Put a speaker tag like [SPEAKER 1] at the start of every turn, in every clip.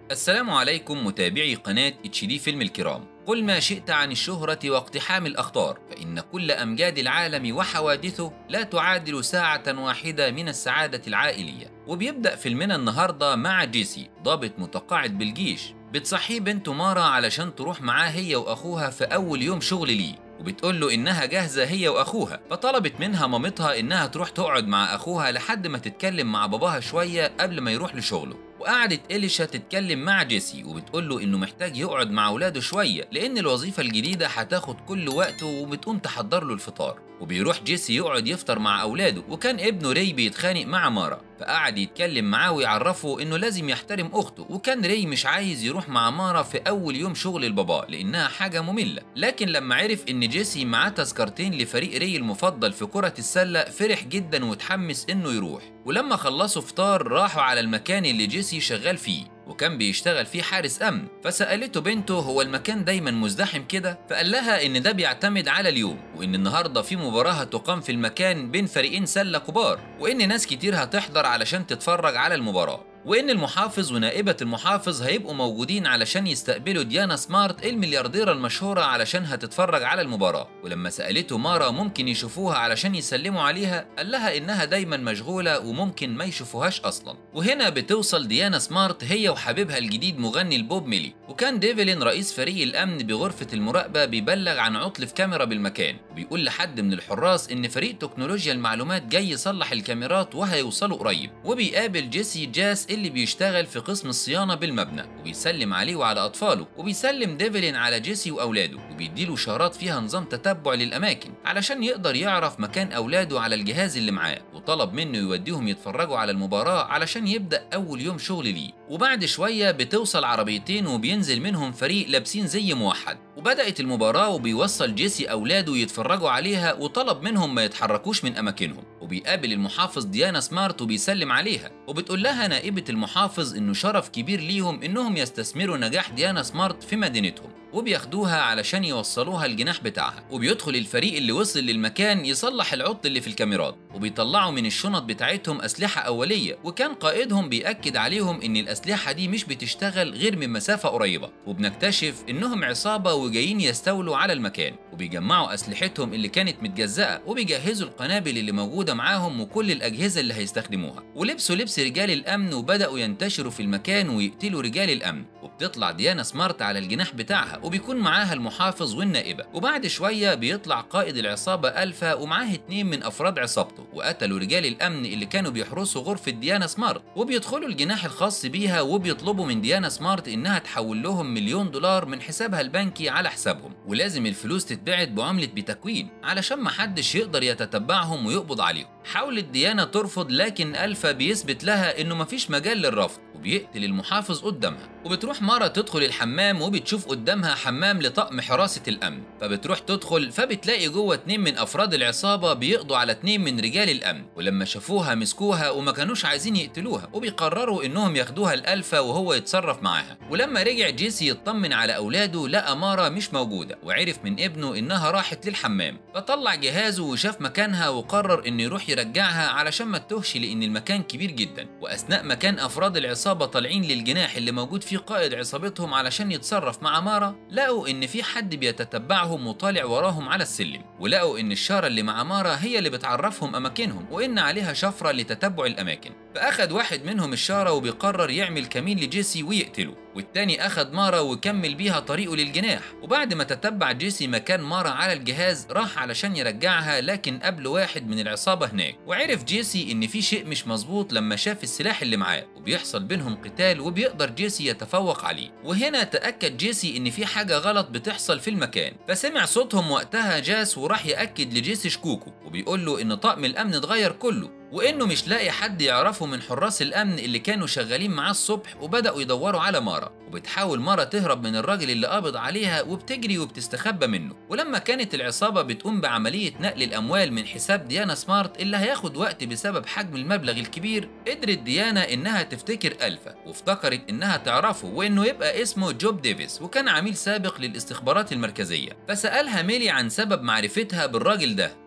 [SPEAKER 1] السلام عليكم متابعي قناة اتش دي فيلم الكرام قل ما شئت عن الشهرة واقتحام الأخطار فإن كل أمجاد العالم وحوادثه لا تعادل ساعة واحدة من السعادة العائلية وبيبدأ فيلمنا النهاردة مع جيسي ضابط متقاعد بالجيش بتصحيه بنته مارا علشان تروح معاه هي وأخوها في أول يوم شغل ليه وبتقول له إنها جاهزة هي وأخوها فطلبت منها مامتها إنها تروح تقعد مع أخوها لحد ما تتكلم مع باباها شوية قبل ما يروح لشغله وقعدت إليشا تتكلم مع جيسي وبتقول له إنه محتاج يقعد مع أولاده شوية لأن الوظيفة الجديدة هتاخد كل وقته وبتقوم تحضر له الفطار وبيروح جيسي يقعد يفطر مع أولاده وكان ابنه ري بيتخانق مع مارا فقعد يتكلم معاه ويعرفه إنه لازم يحترم أخته وكان ري مش عايز يروح مع مارا في أول يوم شغل البابا لأنها حاجة مملة لكن لما عرف إن جيسي معاه تذكرتين لفريق ري المفضل في كرة السلة فرح جدا وتحمس إنه يروح ولما خلصوا فطار راحوا على المكان اللي جيسي شغال فيه وكان بيشتغل فيه حارس امن فسالته بنته هو المكان دايما مزدحم كده فقال لها ان ده بيعتمد على اليوم وان النهارده في مباراه هتقام في المكان بين فريقين سله كبار وان ناس كتير هتحضر علشان تتفرج على المباراه وإن المحافظ ونائبة المحافظ هيبقوا موجودين علشان يستقبلوا ديانا سمارت المليارديرة المشهورة علشان هتتفرج على المباراة ولما سألته مارا ممكن يشوفوها علشان يسلموا عليها قال لها إنها دايما مشغولة وممكن ما يشوفوهاش أصلا وهنا بتوصل ديانا سمارت هي وحبيبها الجديد مغني البوب ميلي وكان ديفلين رئيس فريق الأمن بغرفة المراقبة بيبلغ عن عطل في كاميرا بالمكان وبيقول لحد من الحراس إن فريق تكنولوجيا المعلومات جاي يصلح الكاميرات وهيوصلوا قريب وبيقابل جيسي جاس اللي بيشتغل في قسم الصيانة بالمبنى وبيسلم عليه وعلى أطفاله وبيسلم ديفلين على جيسي وأولاده وبيديله إشارات فيها نظام تتبع للأماكن علشان يقدر يعرف مكان أولاده على الجهاز اللي معاه وطلب منه يوديهم يتفرجوا على المباراة علشان يبدأ أول يوم شغل ليه وبعد شوية بتوصل عربيتين وبينزل منهم فريق لابسين زي موحد وبدأت المباراة وبيوصل جيسي أولاده يتفرجوا عليها وطلب منهم ما يتحركوش من أماكنهم وبيقابل المحافظ ديانا سمارت وبيسلم عليها وبتقول لها نائبة المحافظ إنه شرف كبير ليهم إنهم يستثمروا نجاح ديانا سمارت في مدينتهم وبياخدوها علشان يوصلوها الجناح بتاعها وبيدخل الفريق اللي وصل للمكان يصلح العطل اللي في الكاميرات وبيطلعوا من الشنط بتاعتهم أسلحة أولية وكان قائدهم بيأكد عليهم إن الأسلحة دي مش بتشتغل غير من مسافة قريبة وبنكتشف إنهم عصابة وجايين يستولوا على المكان وبيجمعوا أسلحتهم اللي كانت متجزأة وبيجهزوا القنابل اللي موجودة معاهم وكل الأجهزة اللي هيستخدموها ولبسوا لبس رجال الأمن وبدأوا ينتشروا في المكان ويقتلوا رجال الأمن وبتطلع ديانا سمارت على الجناح بتاعها وبيكون معاها المحافظ والنائبة وبعد شوية بيطلع قائد العصابة ألفا ومعاه اتنين من أفراد عصابته وقتلوا رجال الأمن اللي كانوا بيحرسوا غرفة ديانا سمارت وبيدخلوا الجناح الخاص بيها وبيطلبوا من ديانا سمارت إنها تحول لهم مليون دولار من حسابها البنكي على حسابهم ولازم الفلوس تتبعت بعملة بتكوين علشان محدش يقدر يتتبعهم ويقبض عليهم حاولت ديانا ترفض لكن ألفا بيثبت لها إنه مفيش مجال للرفض وبيقتل المحافظ قدامها وبتروح مارا تدخل الحمام وبتشوف قدامها حمام لطقم حراسة الأمن فبتروح تدخل فبتلاقي جوه اتنين من أفراد العصابة بيقضوا على اتنين من رجال الأمن ولما شافوها مسكوها وما كانوش عايزين يقتلوها وبيقرروا إنهم ياخدوها الألفا وهو يتصرف معاها ولما رجع جيسي يطمن على أولاده لقى مارا مش موجودة وعرف من ابنه إنها راحت للحمام فطلع جهازه وشاف مكانها وقرر إنه يروح يرجعها علشان ما تتوهش لأن المكان كبير جدا وأثناء ما كان أفراد العصابة طالعين للجناح اللي موجود فيه قائد عصابتهم علشان يتصرف مع مارا لقوا إن في حد بيتتبعهم وطالع وراهم على السلم ولقوا إن الشارة اللي مع مارا هي اللي بتعرفهم أماكنهم وإن عليها شفرة لتتبع الأماكن فأخد واحد منهم الشارة وبيقرر يعمل كمين لجيسي ويقتله والتاني أخد مارا وكمل بيها طريقه للجناح وبعد ما تتبع جيسي مكان مارا على الجهاز راح علشان يرجعها لكن قبل واحد من العصابة هناك وعرف جيسي إن في شيء مش مظبوط لما شاف السلاح اللي معاه وبيحصل بينهم قتال وبيقدر جيسي يتفوق عليه وهنا تأكد جيسي إن في حاجة غلط بتحصل في المكان فسمع صوتهم وقتها جاس وراح يأكد لجيسي شكوكه وبيقول له إن طقم الأمن اتغير كله وانه مش لاقي حد يعرفه من حراس الامن اللي كانوا شغالين معاه الصبح وبداوا يدوروا على مارا وبتحاول مارا تهرب من الراجل اللي قابض عليها وبتجري وبتستخبى منه ولما كانت العصابه بتقوم بعمليه نقل الاموال من حساب ديانا سمارت اللي هياخد وقت بسبب حجم المبلغ الكبير قدرت ديانا انها تفتكر الفا وافتكرت انها تعرفه وانه يبقى اسمه جوب ديفيس وكان عميل سابق للاستخبارات المركزيه فسالها ميلي عن سبب معرفتها بالراجل ده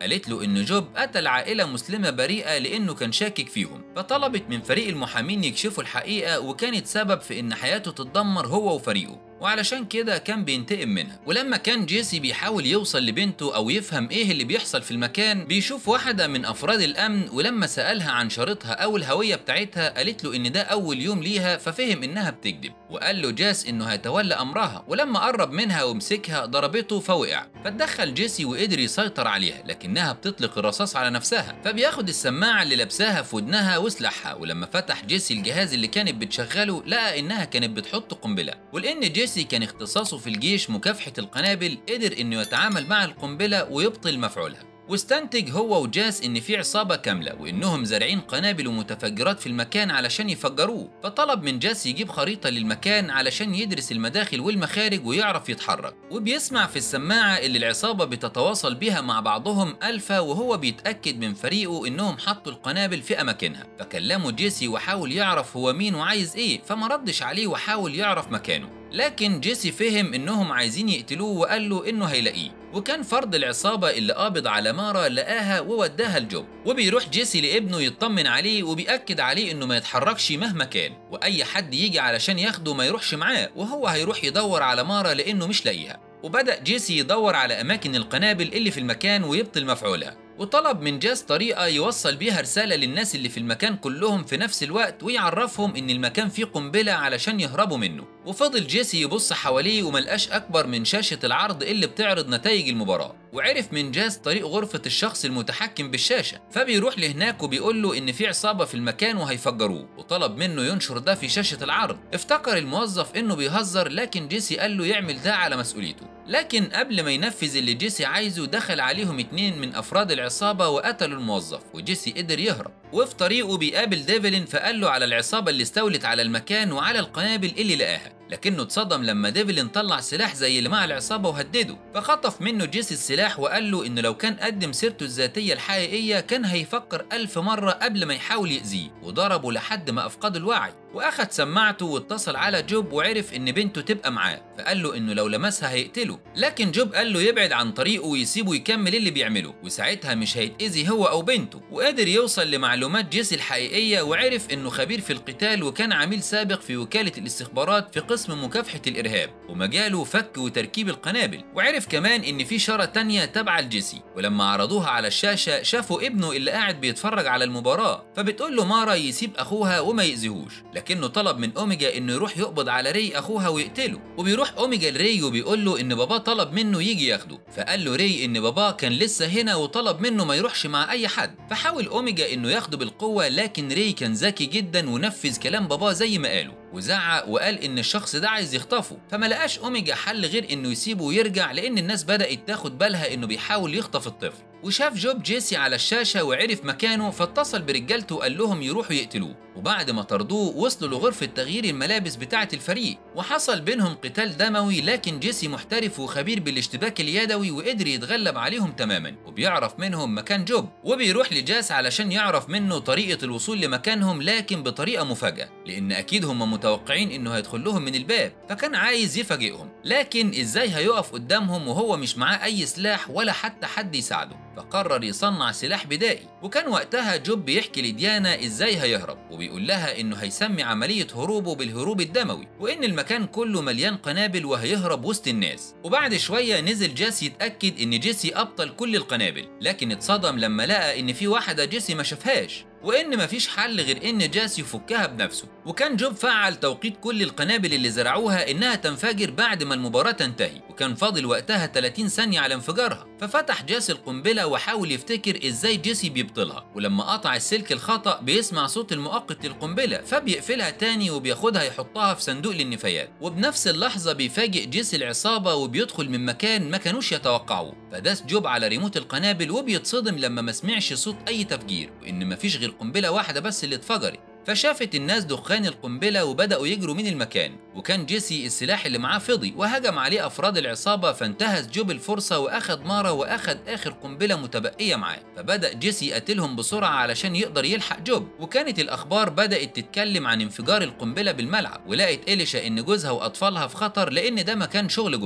[SPEAKER 1] قالت له إن جوب قتل عائلة مسلمة بريئة لأنه كان شاكك فيهم فطلبت من فريق المحامين يكشفوا الحقيقة وكانت سبب في إن حياته تتدمر هو وفريقه وعلشان كده كان بينتقم منها ولما كان جيسي بيحاول يوصل لبنته او يفهم ايه اللي بيحصل في المكان بيشوف واحدة من افراد الامن ولما سألها عن شريطها او الهوية بتاعتها قالت له ان ده اول يوم ليها ففهم انها بتكذب وقال له جاس انه هيتولى امرها ولما قرب منها ومسكها ضربته فوقع فتدخل جيسي وقدر يسيطر عليها لكنها بتطلق الرصاص على نفسها فبياخد السماعة اللي لابساها في ودنها وسلاحها ولما فتح جيسي الجهاز اللي كانت بتشغله لقى انها كانت بتحط قنبلة ولان جيسي جيسي كان اختصاصه في الجيش مكافحة القنابل قدر انه يتعامل مع القنبلة ويبطل مفعولها واستنتج هو وجاس ان في عصابة كاملة وانهم زارعين قنابل ومتفجرات في المكان علشان يفجروه فطلب من جاس يجيب خريطة للمكان علشان يدرس المداخل والمخارج ويعرف يتحرك وبيسمع في السماعة اللي العصابة بتتواصل بيها مع بعضهم ألفا وهو بيتأكد من فريقه انهم حطوا القنابل في اماكنها فكلمه جيسي وحاول يعرف هو مين وعايز ايه فما ردش عليه وحاول يعرف مكانه لكن جيسي فهم انهم عايزين يقتلوه وقال له انه هيلاقيه وكان فرد العصابة اللي قابض على مارا لقاها ووداها الجو وبيروح جيسي لابنه يطمن عليه وبيأكد عليه انه ما يتحركش مهما كان واي حد يجي علشان ياخده ما يروحش معاه وهو هيروح يدور على مارا لانه مش لاقيها وبدأ جيسي يدور على أماكن القنابل اللي في المكان ويبطل مفعولها وطلب من جاس طريقة يوصل بيها رسالة للناس اللي في المكان كلهم في نفس الوقت ويعرفهم إن المكان فيه قنبلة علشان يهربوا منه وفضل جيسي يبص حواليه وملقاش أكبر من شاشة العرض اللي بتعرض نتائج المباراة وعرف من جاس طريق غرفة الشخص المتحكم بالشاشة فبيروح لهناك وبيقول له إن في عصابة في المكان وهيفجروه وطلب منه ينشر ده في شاشة العرض افتكر الموظف إنه بيهزر لكن جيسي قال له يعمل ده على مسؤوليته لكن قبل ما ينفذ اللي جيسي عايزه دخل عليهم اتنين من أفراد العصابة وقتلوا الموظف وجيسي قدر يهرب وفي طريقه بيقابل ديفلين فقال له على العصابة اللي استولت على المكان وعلى القنابل اللي لقاها لكنه اتصدم لما ديفلين طلع سلاح زي اللي مع العصابة وهدده فخطف منه جيسي السلاح وقال له إنه لو كان قدم سيرته الذاتية الحقيقية كان هيفكر ألف مرة قبل ما يحاول يأذيه وضربه لحد ما أفقد الوعي واخد سماعته واتصل على جوب وعرف ان بنته تبقى معاه فقال له انه لو لمسها هيقتله لكن جوب قال له يبعد عن طريقه ويسيبه يكمل اللي بيعمله وساعتها مش هيتاذي هو او بنته وقدر يوصل لمعلومات جيسي الحقيقيه وعرف انه خبير في القتال وكان عميل سابق في وكاله الاستخبارات في قسم مكافحه الارهاب ومجاله فك وتركيب القنابل وعرف كمان ان في شاره تانية تابعه لجيسي ولما عرضوها على الشاشه شافوا ابنه اللي قاعد بيتفرج على المباراه فبتقول له مارا يسيب اخوها وما يأذيهوش لكنه طلب من اوميجا انه يروح يقبض على ري اخوها ويقتله وبيروح اوميجا لري وبيقول له ان باباه طلب منه يجي ياخده فقال له ري ان باباه كان لسه هنا وطلب منه ما يروحش مع اي حد فحاول اوميجا انه ياخده بالقوه لكن ري كان ذكي جدا ونفذ كلام باباه زي ما قاله وزعق وقال ان الشخص ده عايز يخطفه فما لقاش اوميجا حل غير انه يسيبه ويرجع لان الناس بدات تاخد بالها انه بيحاول يخطف الطفل وشاف جوب جيسي على الشاشة وعرف مكانه فاتصل برجالته وقال لهم يروحوا يقتلوه وبعد ما طردوه وصلوا لغرفة تغيير الملابس بتاعة الفريق وحصل بينهم قتال دموي لكن جيسي محترف وخبير بالاشتباك اليدوي وقدر يتغلب عليهم تماما وبيعرف منهم مكان جوب وبيروح لجاس علشان يعرف منه طريقة الوصول لمكانهم لكن بطريقة مفاجأة لأن أكيد هم متوقعين إنه هيدخل لهم من الباب فكان عايز يفاجئهم لكن إزاي هيقف قدامهم وهو مش معاه أي سلاح ولا حتى حد يساعده فقرر يصنع سلاح بدائي وكان وقتها جوب بيحكي لديانا ازاي هيهرب وبيقول لها انه هيسمي عملية هروبه بالهروب الدموي وان المكان كله مليان قنابل وهيهرب وسط الناس وبعد شوية نزل جاس يتأكد ان جيسي ابطل كل القنابل لكن اتصدم لما لقى ان في واحدة جيسي ما شافهاش وان مفيش حل غير ان جاس يفكها بنفسه وكان جوب فعل توقيت كل القنابل اللي زرعوها انها تنفجر بعد ما المباراة تنتهي وكان فاضل وقتها 30 ثانية على انفجارها ففتح جاس القنبلة وحاول يفتكر ازاي جيسي بيبطلها ولما قطع السلك الخطأ بيسمع صوت المؤقت للقنبلة فبيقفلها تاني وبياخدها يحطها في صندوق للنفايات وبنفس اللحظة بيفاجئ جيسي العصابة وبيدخل من مكان ما كانوش يتوقعوه فداس جوب على ريموت القنابل وبيتصدم لما ما سمعش صوت اي تفجير وان مفيش غير قنبلة واحدة بس اللي اتفجرت فشافت الناس دخان القنبلة وبدأوا يجروا من المكان وكان جيسي السلاح اللي معاه فضي وهجم عليه أفراد العصابة فانتهز جوب الفرصة وأخد مارا وأخد آخر قنبلة متبقية معاه فبدأ جيسي يقتلهم بسرعة علشان يقدر يلحق جوب وكانت الأخبار بدأت تتكلم عن انفجار القنبلة بالملعب ولقت إليشا إن جوزها وأطفالها في خطر لأن ده مكان شغل جوزها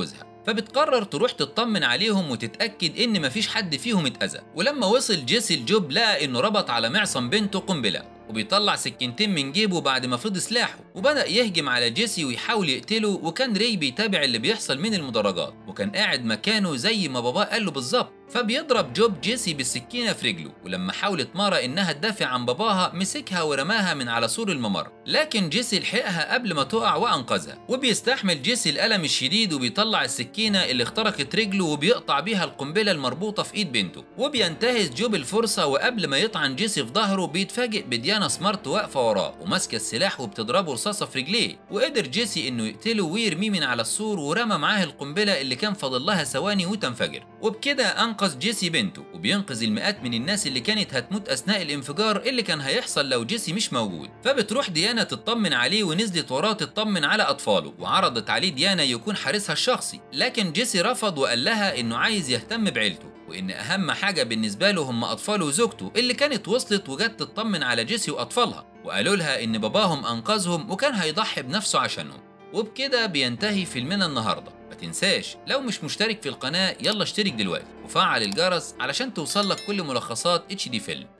[SPEAKER 1] فبتقرر تروح تطمن عليهم وتتأكد إن مفيش حد فيهم اتأذى ولما وصل جيسي لجوب لقى إنه ربط على معصم بنته قنبلة وبيطلع سكينتين من جيبه بعد ما فض سلاحه وبدأ يهجم على جيسي ويحاول يقتله وكان ري بيتابع اللي بيحصل من المدرجات وكان قاعد مكانه زي ما باباه قال له بالظبط فبيضرب جوب جيسي بالسكينة في رجله ولما حاولت مارا إنها تدافع عن باباها مسكها ورماها من على سور الممر لكن جيسي لحقها قبل ما تقع وأنقذها وبيستحمل جيسي الألم الشديد وبيطلع السكينة اللي اخترقت رجله وبيقطع بيها القنبلة المربوطة في إيد بنته وبينتهز جوب الفرصة وقبل ما يطعن جيسي في ظهره بيتفاجئ بديانا سمارت واقفة وراه وماسكة السلاح وبتضربه رصاصة في رجليه وقدر جيسي إنه يقتله ويرميه من على السور ورمى معاه القنبلة اللي كان فاضل لها ثواني وتنفجر وبكده أنقذ جيسي بنته وبينقذ المئات من الناس اللي كانت هتموت أثناء الانفجار اللي كان هيحصل لو جيسي مش موجود فبتروح ديانا تطمن عليه ونزلت وراه تطمن على أطفاله وعرضت عليه ديانا يكون حارسها الشخصي لكن جيسي رفض وقال لها إنه عايز يهتم بعيلته وإن أهم حاجة بالنسبة له هم أطفاله وزوجته اللي كانت وصلت وجت تطمن على جيسي وأطفالها وقالوا لها إن باباهم أنقذهم وكان هيضحي بنفسه عشانهم وبكده بينتهي فيلمنا النهارده ما تنساش لو مش مشترك في القناة يلا اشترك دلوقتي وفعل الجرس علشان توصلك كل ملخصات اتش دي فيلم